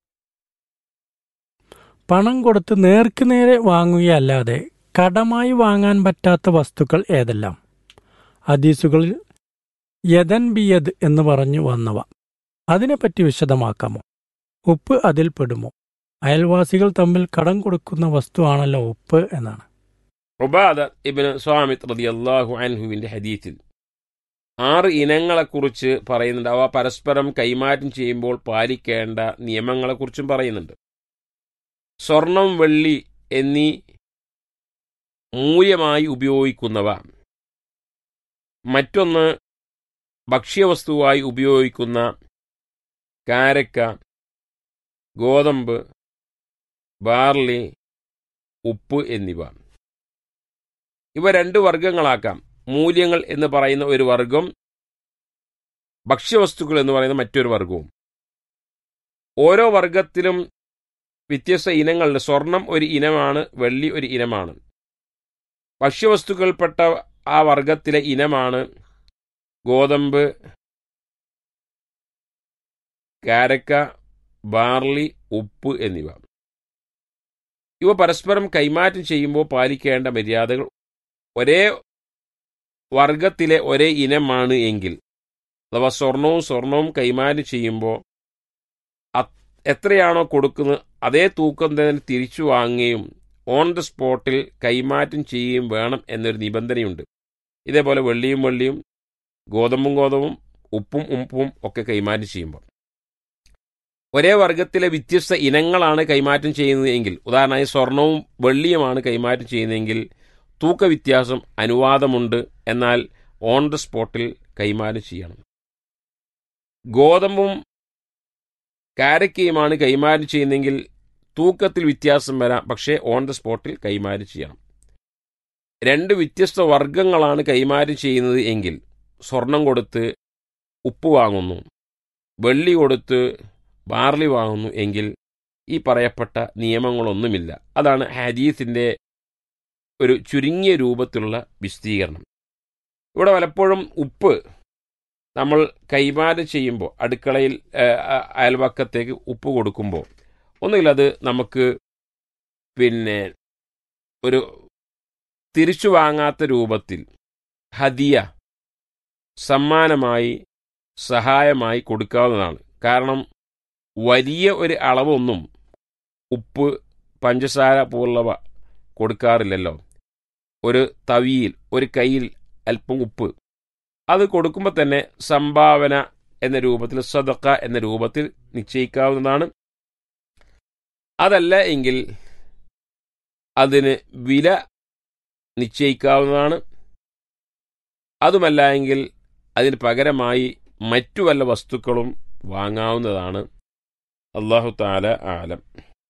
[SPEAKER 3] പണം കൊടുത്ത് നേർക്ക് നേരെ വാങ്ങുകയല്ലാതെ കടമായി വാങ്ങാൻ പറ്റാത്ത വസ്തുക്കൾ ഏതെല്ലാം ഹദീസുകളിൽ യദൻ ബിയദ് എന്ന് പറഞ്ഞു വന്നവ അതിനെപ്പറ്റി വിശദമാക്കാമോ ഉപ്പ് അതിൽ പെടുമോ അയൽവാസികൾ തമ്മിൽ കടം കൊടുക്കുന്ന വസ്തുവാണല്ലോ ഉപ്പ് എന്നാണ്
[SPEAKER 4] ഉബാദ ഇബിന് സ്വാമിത് റളിയല്ലാഹു അൻഹുവിന്റെ ഹദീത്തിൽ ആറ് ഇനങ്ങളെക്കുറിച്ച് പറയുന്നുണ്ട് അവ പരസ്പരം കൈമാറ്റം ചെയ്യുമ്പോൾ പാലിക്കേണ്ട നിയമങ്ങളെക്കുറിച്ചും പറയുന്നുണ്ട് സ്വർണം വെള്ളി എന്നീ മൂല്യമായി ഉപയോഗിക്കുന്നവ മറ്റൊന്ന് ഭക്ഷ്യവസ്തുവായി ഉപയോഗിക്കുന്ന കാരക്ക ഗോതമ്പ് ബാർലി ഉപ്പ് എന്നിവ ഇവ രണ്ട് വർഗങ്ങളാക്കാം മൂല്യങ്ങൾ എന്ന് പറയുന്ന ഒരു വർഗം ഭക്ഷ്യവസ്തുക്കൾ എന്ന് പറയുന്ന മറ്റൊരു വർഗവും ഓരോ വർഗത്തിലും വ്യത്യസ്ത ഇനങ്ങളുണ്ട് സ്വർണം ഒരു ഇനമാണ് വെള്ളി ഒരു ഇനമാണ് ഭക്ഷ്യവസ്തുക്കൾപ്പെട്ട ആ വർഗത്തിലെ ഇനമാണ് ഗോതമ്പ് കാരക്ക ബാർലി ഉപ്പ് എന്നിവ ഇവ പരസ്പരം കൈമാറ്റം ചെയ്യുമ്പോൾ പാലിക്കേണ്ട മര്യാദകൾ ഒരേ വർഗത്തിലെ ഒരേ ഇനമാണ് എങ്കിൽ അഥവാ സ്വർണവും സ്വർണവും കൈമാറ്റം ചെയ്യുമ്പോൾ അത് എത്രയാണോ കൊടുക്കുന്നത് അതേ തൂക്കം തന്നെ തിരിച്ചു വാങ്ങുകയും ഓൺ ദ സ്പോട്ടിൽ കൈമാറ്റം ചെയ്യുകയും വേണം എന്നൊരു നിബന്ധനയുണ്ട് ഇതേപോലെ വെള്ളിയും വെള്ളിയും ഗോതമ്പും ഗോതമ്പും ഉപ്പും ഉപ്പും ഒക്കെ കൈമാറ്റം ചെയ്യുമ്പോൾ ഒരേ വർഗത്തിലെ വ്യത്യസ്ത ഇനങ്ങളാണ് കൈമാറ്റം ചെയ്യുന്നത് എങ്കിൽ ഉദാഹരണമായി സ്വർണവും വെള്ളിയുമാണ് കൈമാറ്റം ചെയ്യുന്നതെങ്കിൽ തൂക്ക വ്യത്യാസം അനുവാദമുണ്ട് എന്നാൽ ഓൺ ദ സ്പോട്ടിൽ കൈമാറ്റം ചെയ്യണം ഗോതമ്പും കാരക്കയുമാണ് കൈമാറ്റം ചെയ്യുന്നതെങ്കിൽ തൂക്കത്തിൽ വ്യത്യാസം വരാം പക്ഷേ ഓൺ ദ സ്പോട്ടിൽ കൈമാറ്റം ചെയ്യണം രണ്ട് വ്യത്യസ്ത വർഗങ്ങളാണ് കൈമാറ്റം ചെയ്യുന്നത് എങ്കിൽ സ്വർണം കൊടുത്ത് ഉപ്പ് വാങ്ങുന്നു വെള്ളി കൊടുത്ത് ബാർലി വാങ്ങുന്നു എങ്കിൽ ഈ പറയപ്പെട്ട നിയമങ്ങളൊന്നുമില്ല അതാണ് ഹദീസിന്റെ ഒരു ചുരുങ്ങിയ രൂപത്തിലുള്ള വിശദീകരണം ഇവിടെ പലപ്പോഴും ഉപ്പ് നമ്മൾ കൈമാറ്റം ചെയ്യുമ്പോൾ അടുക്കളയിൽ ഏഹ്, അ- അയൽവക്കത്തേക്ക് ഉപ്പ് കൊടുക്കുമ്പോൾ ഒന്നുകിൽ അത് നമുക്ക് പിന്നെ ഒരു തിരിച്ചു വാങ്ങാത്ത രൂപത്തിൽ ഹദിയ സമ്മാനമായി സഹായമായി കൊടുക്കാവുന്നതാണ് കാരണം വലിയ ഒരു അളവൊന്നും ഉപ്പ് പഞ്ചസാര പോലുള്ളവ കൊടുക്കാറില്ലല്ലോ ഒരു തവിയിൽ ഒരു കയ്യിൽ അല്പം ഉപ്പ് അത് കൊടുക്കുമ്പോൾ തന്നെ സംഭാവന എന്ന രൂപത്തിൽ സദക്ക എന്ന രൂപത്തിൽ നിശ്ചയിക്കാവുന്നതാണ് അതല്ല എങ്കിൽ അതിന് വില നിശ്ചയിക്കാവുന്നതാണ് അതുമല്ല എങ്കിൽ അതിന് പകരമായി മറ്റു വല്ല വസ്തുക്കളും വാങ്ങാവുന്നതാണ് അള്ളാഹു താല ആലം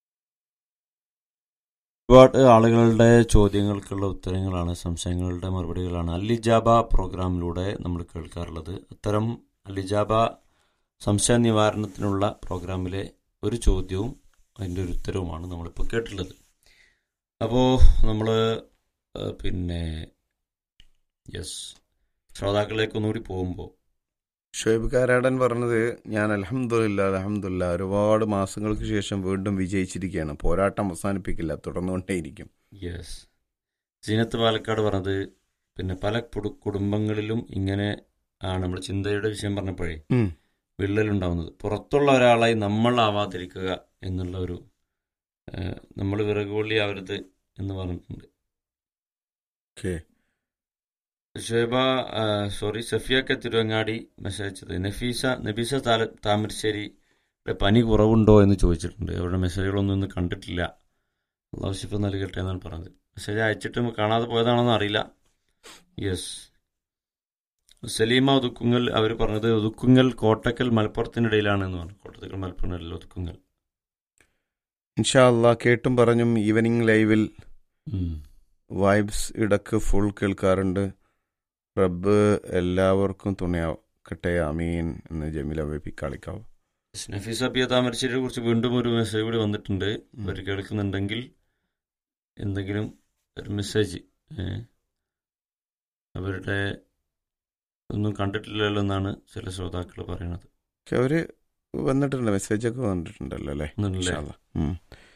[SPEAKER 2] ഒരുപാട് ആളുകളുടെ ചോദ്യങ്ങൾക്കുള്ള ഉത്തരങ്ങളാണ് സംശയങ്ങളുടെ മറുപടികളാണ് അല്ലിജാബ പ്രോഗ്രാമിലൂടെ നമ്മൾ കേൾക്കാറുള്ളത് അത്തരം അല്ലിജാബ സംശയ നിവാരണത്തിനുള്ള പ്രോഗ്രാമിലെ ഒരു ചോദ്യവും അതിൻ്റെ ഒരു ഉത്തരവുമാണ് നമ്മളിപ്പോൾ കേട്ടിട്ടുള്ളത് അപ്പോൾ നമ്മൾ പിന്നെ യെസ് ശ്രോതാക്കളിലേക്ക് ഒന്നുകൂടി പോകുമ്പോൾ
[SPEAKER 1] ഷുഹൈബ് കാരാടൻ പറഞ്ഞത് ഞാൻ അലഹമുല്ല അലഹമുല്ല ഒരുപാട് മാസങ്ങൾക്ക് ശേഷം വീണ്ടും വിജയിച്ചിരിക്കുകയാണ് പോരാട്ടം അവസാനിപ്പിക്കില്ല തുടർന്നുകൊണ്ടേയിരിക്കും
[SPEAKER 2] യെസ് സീനത്ത് പാലക്കാട് പറഞ്ഞത് പിന്നെ പല കുടു- കുടുംബങ്ങളിലും ഇങ്ങനെ ആണ് നമ്മൾ ചിന്തയുടെ വിഷയം പറഞ്ഞപ്പോഴേ
[SPEAKER 1] ഉം.
[SPEAKER 2] വിള്ളലുണ്ടാവുന്നത് പുറത്തുള്ള ഒരാളായി നമ്മൾ ആവാതിരിക്കുക എന്നുള്ള ഒരു നമ്മൾ വിറകുകൊള്ളി ആവരുത് എന്ന് പറഞ്ഞിട്ടുണ്ട്
[SPEAKER 1] ഓക്കെ
[SPEAKER 2] ഷേബ സോറി സഫിയൊക്കെ തിരുവങ്ങാടി മെസ്സേജ് അയച്ചത് നഫീസ നബീസ താല താമരശ്ശേരിയുടെ പനി കുറവുണ്ടോ എന്ന് ചോദിച്ചിട്ടുണ്ട് അവരുടെ മെസ്സേജുകളൊന്നും ഇന്ന് കണ്ടിട്ടില്ല അള്ളാഹു ശിഫ നൽകട്ടെ എന്നാണ് പറഞ്ഞത് മെസ്സേജ് അയച്ചിട്ട് കാണാതെ പോയതാണെന്ന് അറിയില്ല യെസ് സലീമ ഒതുക്കുങ്ങൽ അവർ പറഞ്ഞത് ഒതുക്കുങ്ങൽ കോട്ടക്കൽ മലപ്പുറത്തിനിടയിലാണ് എന്ന് പറഞ്ഞു കോട്ടക്കൽ മലപ്പുറം ഒതുക്കുങ്ങൽ
[SPEAKER 1] ഇൻഷാ അല്ലാ കേട്ടും പറഞ്ഞും ഈവനിങ് ലൈവിൽ
[SPEAKER 2] ഉം.
[SPEAKER 1] വൈബ്സ് ഇടക്ക് ഫുൾ കേൾക്കാറുണ്ട് റബ്ബ് എല്ലാവർക്കും തുണയാക്കട്ടെ അമീൻ എന്ന് ജമീല ബേബി കളിക്കാവ്
[SPEAKER 2] നഫീസ പി താമരശ്ശേരിയെ കുറിച്ച് വീണ്ടും ഒരു മെസ്സേജ് കൂടി വന്നിട്ടുണ്ട് അവർ കേൾക്കുന്നുണ്ടെങ്കിൽ എന്തെങ്കിലും ഒരു മെസ്സേജ് ഏ? അവരുടെ ഒന്നും കണ്ടിട്ടില്ലല്ലോ എന്നാണ് ചില ശ്രോതാക്കൾ പറയുന്നത്
[SPEAKER 1] പക്ഷെ അവര് വന്നിട്ടുണ്ട് മെസ്സേജൊക്കെ വന്നിട്ടുണ്ടല്ലോ അല്ലേ
[SPEAKER 2] ഒന്നുമില്ലേ?
[SPEAKER 1] ഇൻഷാ അല്ലാ. ഉം.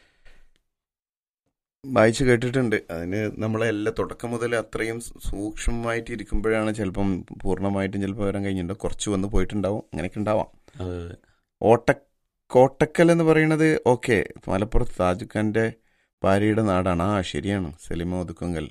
[SPEAKER 1] വായിച്ചു കേട്ടിട്ടുണ്ട് അതിന് നമ്മളെ എല്ലാ തുടക്കം മുതൽ അത്രയും സൂക്ഷ്മമായിട്ട് ഇരിക്കുമ്പോഴാണ് ചിലപ്പം പൂർണ്ണമായിട്ടും ചിലപ്പോൾ വരാൻ കഴിഞ്ഞിട്ടുണ്ടോ കുറച്ച് വന്ന് പോയിട്ടുണ്ടാവും അങ്ങനെയൊക്കെ ഉണ്ടാവാം
[SPEAKER 2] അതെ അതെ
[SPEAKER 1] ഓട്ട കോട്ടക്കൽ എന്ന് പറയുന്നത് ഓക്കെ മലപ്പുറത്ത് താജ് ഖാന്റെ ഭാര്യയുടെ നാടാണ് ആ ശരിയാണ് സലിമ ഒതുക്കുങ്കൽ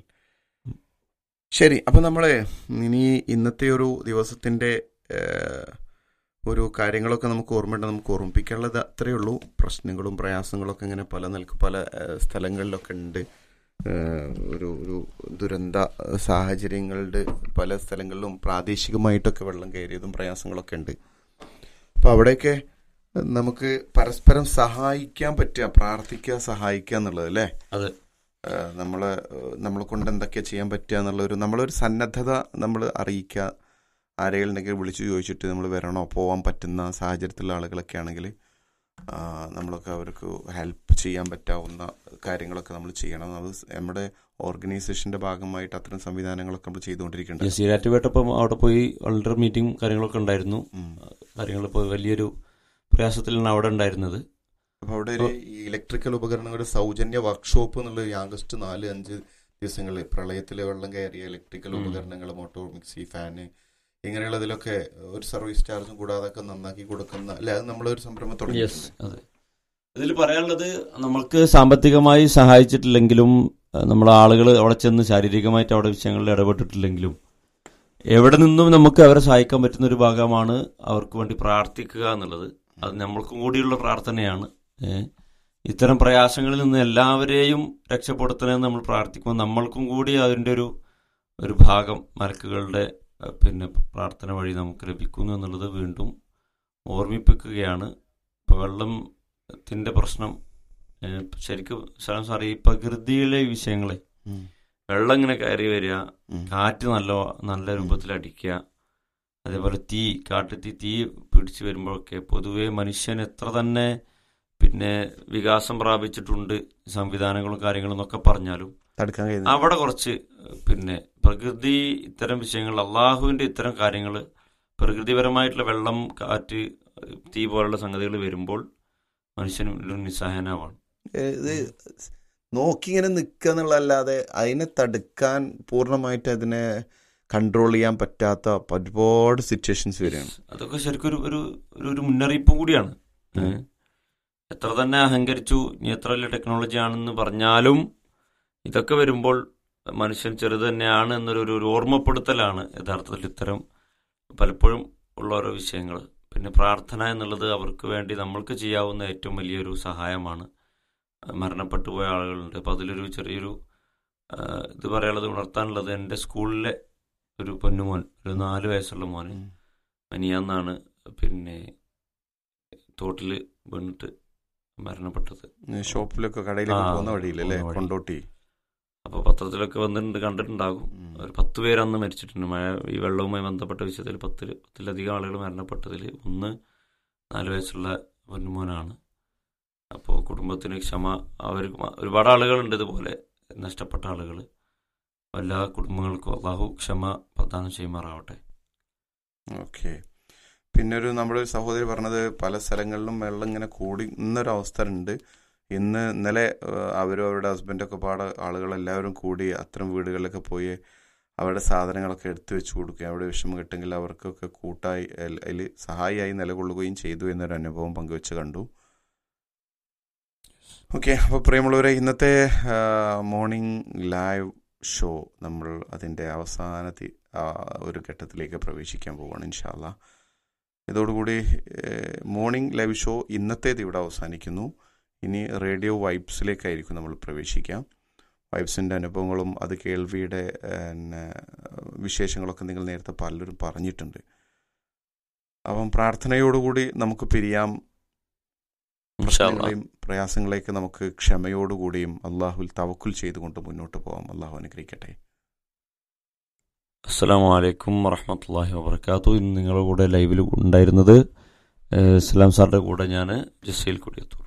[SPEAKER 1] ശരി അപ്പൊ നമ്മളെ ഇനി ഇന്നത്തെ ഒരു ദിവസത്തിന്റെ ഏഹ്, ഒരു കാര്യങ്ങളൊക്കെ നമുക്ക് ഓർമ്മയുണ്ട് നമുക്ക് ഓർമ്മിപ്പിക്കാനുള്ളത് അത്രയേ ഉള്ളൂ പ്രശ്നങ്ങളും പ്രയാസങ്ങളൊക്കെ ഇങ്ങനെ പല നിൽക്ക് പല ഏഹ്, സ്ഥലങ്ങളിലൊക്കെ ഉണ്ട് ഏഹ്, ഒരു ഒരു ദുരന്ത സാഹചര്യങ്ങളുടെ പല സ്ഥലങ്ങളിലും പ്രാദേശികമായിട്ടൊക്കെ വെള്ളം കയറിയതും പ്രയാസങ്ങളൊക്കെ ഉണ്ട് അപ്പൊ അവിടെയൊക്കെ നമുക്ക് പരസ്പരം സഹായിക്കാൻ പറ്റുക പ്രാർത്ഥിക്കുക സഹായിക്കുക എന്നുള്ളത് അല്ലേ
[SPEAKER 2] അതെ
[SPEAKER 1] ഏഹ് നമ്മളെ ഏഹ് നമ്മളെ കൊണ്ട് എന്തൊക്കെയാ ചെയ്യാൻ പറ്റുക എന്നുള്ള ഒരു നമ്മളൊരു സന്നദ്ധത നമ്മൾ അറിയിക്കുക ആരെങ്കിലും ഉണ്ടെങ്കിൽ വിളിച്ചു ചോദിച്ചിട്ട് നമ്മൾ വരണോ പോകാൻ പറ്റുന്ന സാഹചര്യത്തിലുള്ള ആളുകളൊക്കെ ആണെങ്കിൽ ആ, നമ്മളൊക്കെ അവർക്ക് ഹെൽപ്പ് ചെയ്യാൻ പറ്റാവുന്ന കാര്യങ്ങളൊക്കെ നമ്മൾ ചെയ്യണം അത് നമ്മുടെ ഓർഗനൈസേഷന്റെ ഭാഗമായിട്ട് അത്തരം സംവിധാനങ്ങളൊക്കെ നമ്മൾ ചെയ്തുകൊണ്ടിരിക്കുന്നുണ്ട്
[SPEAKER 2] യെസ് ഈരാറ്റുപേട്ടപ്പം അവിടെ പോയി വളരെ മീറ്റിംഗ് കാര്യങ്ങളൊക്കെ ഉണ്ടായിരുന്നു
[SPEAKER 1] ഉം.
[SPEAKER 2] കാര്യങ്ങൾ ഇപ്പോൾ വലിയൊരു പ്രയാസത്തിലാണ് അവിടെ ഉണ്ടായിരുന്നത്
[SPEAKER 1] അപ്പൊ അവിടെ ഒരു ഈ ഇലക്ട്രിക്കൽ ഉപകരണങ്ങളുടെ സൗജന്യ വർക്ക്ഷോപ്പ് എന്നുള്ള ഈ ആഗസ്റ്റ് നാല് അഞ്ച് ദിവസങ്ങളിൽ പ്രളയത്തിൽ വെള്ളം കയറിയ ഇലക്ട്രിക്കൽ
[SPEAKER 2] ഉം.
[SPEAKER 1] ഉപകരണങ്ങൾ മോട്ടോർ മിക്സി ഫാന് ഇങ്ങനെയുള്ളതിലൊക്കെ ഒരു സർവീസ് ചാർജും കൂടാതെ ഒക്കെ നന്നാക്കി കൊടുക്കുന്ന അല്ലെ അത് നമ്മളൊരു സംരംഭം തുടങ്ങിയിട്ടുണ്ട്
[SPEAKER 2] അതെ ഇതിൽ പറയാനുള്ളത് നമ്മൾക്ക് സാമ്പത്തികമായി സഹായിച്ചിട്ടില്ലെങ്കിലും നമ്മൾ ആളുകൾ അവിടെ ചെന്ന് ശാരീരികമായിട്ട് അവിടെ വിഷയങ്ങളിൽ ഇടപെട്ടിട്ടില്ലെങ്കിലും എവിടെ നിന്നും നമുക്ക് അവരെ സഹായിക്കാൻ പറ്റുന്ന ഒരു ഭാഗമാണ് അവർക്ക് വേണ്ടി പ്രാർത്ഥിക്കുക എന്നുള്ളത് അത് നമ്മൾക്കും കൂടിയുള്ള പ്രാർത്ഥനയാണ് ഏ. ഇത്തരം പ്രയാസങ്ങളിൽ നിന്ന് എല്ലാവരെയും രക്ഷപ്പെടുത്തണമെന്ന് നമ്മൾ പ്രാർത്ഥിക്കുമ്പോൾ നമ്മൾക്കും കൂടി അതിൻ്റെ ഒരു ഒരു ഭാഗം മലക്കുകളുടെ ഏഹ്, പിന്നെ പ്രാർത്ഥന വഴി നമുക്ക് ലഭിക്കുന്നു എന്നുള്ളത് വീണ്ടും ഓർമ്മിപ്പിക്കുകയാണ് ഇപ്പോൾ വെള്ളത്തിൻ്റെ പ്രശ്നം ഏഹ്, ശരിക്കും സാർ സാർ ഈ പ്രകൃതിയിലെ വിഷയങ്ങളെ
[SPEAKER 1] ഉം.
[SPEAKER 2] വെള്ളം ഇങ്ങനെ കയറി വരിക
[SPEAKER 1] ഉം.
[SPEAKER 2] കാറ്റ് നല്ല നല്ല രൂപത്തിൽ അടിക്കുക അതേപോലെ തീ കാട്ടുതീ തീ പിടിച്ചു വരുമ്പോഴൊക്കെ പൊതുവെ മനുഷ്യൻ എത്ര തന്നെ പിന്നെ വികാസം പ്രാപിച്ചിട്ടുണ്ട് സംവിധാനങ്ങളും കാര്യങ്ങളും എന്നൊക്കെ പറഞ്ഞാലും
[SPEAKER 1] തടുക്കാൻ കഴിയുന്ന
[SPEAKER 2] അവിടെ കുറച്ച് പിന്നെ പ്രകൃതി ഇത്തരം വിഷയങ്ങൾ അള്ളാഹുവിന്റെ ഇത്തരം കാര്യങ്ങൾ പ്രകൃതിപരമായിട്ടുള്ള വെള്ളം കാറ്റ് തീ പോലുള്ള സംഗതികൾ വരുമ്പോൾ മനുഷ്യൻ ഒരു നിസ്സഹനാവാണ്
[SPEAKER 1] ഇത് നോക്കി ഇങ്ങനെ നിൽക്കുക എന്നുള്ളതല്ലാതെ അതിനെ തടുക്കാൻ പൂർണ്ണമായിട്ട് അതിനെ കൺട്രോൾ ചെയ്യാൻ പറ്റാത്ത ഒരുപാട് സിറ്റുവേഷൻസ് വരികയാണ്
[SPEAKER 2] അതൊക്കെ ശരിക്കും ഒരു ഒരു ഒരു- ഒരു മുന്നറിയിപ്പും കൂടിയാണ്
[SPEAKER 1] ഉം.
[SPEAKER 2] ഏ? എത്ര തന്നെ അഹങ്കരിച്ചു ഇനി എത്ര വലിയ ടെക്നോളജി ആണെന്ന് പറഞ്ഞാലും ഇതൊക്കെ വരുമ്പോൾ മനുഷ്യൻ ചെറുത് തന്നെയാണ് എന്നൊരു ഒരു- ഒരു ഓർമ്മപ്പെടുത്തലാണ് യഥാർത്ഥത്തിൽ ഇത്തരം പലപ്പോഴും ഉള്ള ഓരോ വിഷയങ്ങൾ പിന്നെ പ്രാർത്ഥന എന്നുള്ളത് അവർക്ക് വേണ്ടി നമ്മൾക്ക് ചെയ്യാവുന്ന ഏറ്റവും വലിയൊരു സഹായമാണ് മരണപ്പെട്ടു പോയ ആളുകളുണ്ട് അപ്പോൾ അതിലൊരു ചെറിയൊരു ആ, ഇത് പറയാനുള്ളത് ഉണർത്താനുള്ളത് എൻ്റെ സ്കൂളിലെ ഒരു പൊന്നുമോൻ ഒരു നാല് വയസ്സുള്ള മോന്
[SPEAKER 1] ഉം.
[SPEAKER 2] മനിയാന്നാണ് പിന്നെ തോട്ടിൽ വീണിട്ട് മരണപ്പെട്ടത്
[SPEAKER 1] ഷോപ്പിലൊക്കെ കടയിലൊക്കെ
[SPEAKER 2] ആ,
[SPEAKER 1] പോകുന്ന വഴിയിലല്ലേ
[SPEAKER 2] പോകുന്ന വഴി.
[SPEAKER 1] കൊണ്ടോട്ടി
[SPEAKER 2] അപ്പോൾ പത്രത്തിലൊക്കെ വന്നിട്ടുണ്ട് കണ്ടിട്ടുണ്ടാകും
[SPEAKER 1] ഉം.
[SPEAKER 2] ഒരു പത്ത് പേര് അന്ന് മരിച്ചിട്ടുണ്ട് മഴ ഈ വെള്ളവുമായി ബന്ധപ്പെട്ട വിഷയത്തിൽ പത്തിൽ പത്തിലധികം ആളുകൾ മരണപ്പെട്ടതിൽ ഒന്ന് നാല് വയസ്സുള്ള പൊന്നുമോനാണ് അപ്പോൾ കുടുംബത്തിന് ക്ഷമ അവർ ഒരുപാട് ആളുകളുണ്ട് ഇതുപോലെ നഷ്ടപ്പെട്ട ആളുകൾ എല്ലാ കുടുംബങ്ങൾക്കും അള്ളാഹു ക്ഷമ പ്രദാനം ചെയ്യുമാറാവട്ടെ
[SPEAKER 1] ഓക്കെ പിന്നെ ഒരു നമ്മുടെ ഒരു സഹോദരി പറഞ്ഞത് പല സ്ഥലങ്ങളിലും വെള്ളം ഇങ്ങനെ കൂടി ഇന്നൊരു അവസ്ഥ ഉണ്ട് ഇന്ന് ഇന്നലെ ഏഹ്, അവരും അവരുടെ ഹസ്ബൻഡൊക്കെ പാടെ ആളുകളെല്ലാവരും കൂടി അത്തരം വീടുകളിലൊക്കെ പോയി അവരുടെ സാധനങ്ങളൊക്കെ എടുത്തു വെച്ച് കൊടുക്കുകയും അവിടെ വിഷമം കിട്ടുമെങ്കിൽ അവർക്കൊക്കെ കൂട്ടായി അതിൽ സഹായിയായി നിലകൊള്ളുകയും ചെയ്തു എന്നൊരു അനുഭവം പങ്കുവെച്ച് കണ്ടു ഓക്കെ അപ്പോൾ പ്രിയമുള്ളവരെ ഇന്നത്തെ മോർണിംഗ് ലൈവ് ഷോ നമ്മൾ അതിൻ്റെ അവസാനത്തെ ആ, ഒരു ഘട്ടത്തിലേക്ക് പ്രവേശിക്കാൻ പോവുകയാണ് ഇൻഷാല്ല ഇതോടുകൂടി മോർണിംഗ് ലൈവ് ഷോ ഇന്നത്തേത് ഇവിടെ അവസാനിക്കുന്നു ഇനി റേഡിയോ വൈബ്സിലേക്കായിരിക്കും നമ്മൾ പ്രവേശിക്കാം വൈബ്സിൻ്റെ അനുഭവങ്ങളും അത് കേൾവിയുടെ പിന്നെ വിശേഷങ്ങളൊക്കെ നിങ്ങൾ നേരത്തെ പലരും പറഞ്ഞിട്ടുണ്ട് അപ്പം പ്രാർത്ഥനയോടുകൂടി നമുക്ക് പിരിയാം
[SPEAKER 2] ഇൻഷാ അല്ലാ.
[SPEAKER 1] പ്രശ്നങ്ങളെയും പ്രയാസങ്ങളെയൊക്കെ നമുക്ക് ക്ഷമയോടുകൂടിയും അള്ളാഹുൽ തവക്കുൽ ചെയ്തുകൊണ്ട് മുന്നോട്ട് പോകാം അള്ളാഹു അനുഗ്രഹിക്കട്ടെ
[SPEAKER 2] അസ്സലാമു അലൈക്കും വറഹമത്തല്ലാഹി വബർക്കാത്തു ഇന്ന് നിങ്ങളുടെ കൂടെ ലൈവിൽ ഉണ്ടായിരുന്നത് ഏഹ് ഇസ്ലാം സാറിന്റെ കൂടെ ഞാൻ ജസീൽ കുടിയത്തൂർ